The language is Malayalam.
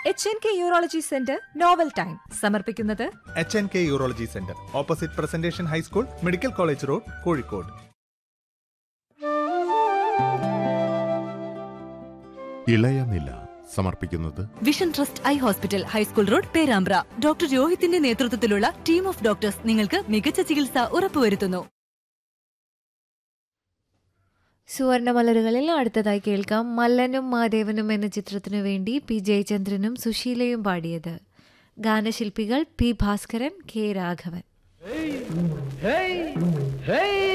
H N K urology centre novel time സമർപ്പിക്കുന്നത് H N K urology centre opposite presentation high school medical college road Kozhikode Ilayanila സമർപ്പിക്കുന്നത് vision trust eye hospital high school road Perambra doctor രോഹിത്തിന്റെ നേതൃത്വത്തിലുള്ള ടീം ഓഫ് ഡോക്ടേഴ്സ് നിങ്ങൾക്ക് മികച്ച ചികിത്സ ഉറപ്പുവരുത്തുന്നു സുവർണമലരുകളിൽ അടുത്തതായി കേൾക്കാം മല്ലനും മാദേവനും എന്ന ചിത്രത്തിനു വേണ്ടി പി ജയചന്ദ്രനും സുശീലയും പാടിയത് ഗാനശില്പികൾ P Bhaskaran K Raghavan Hey! Hey!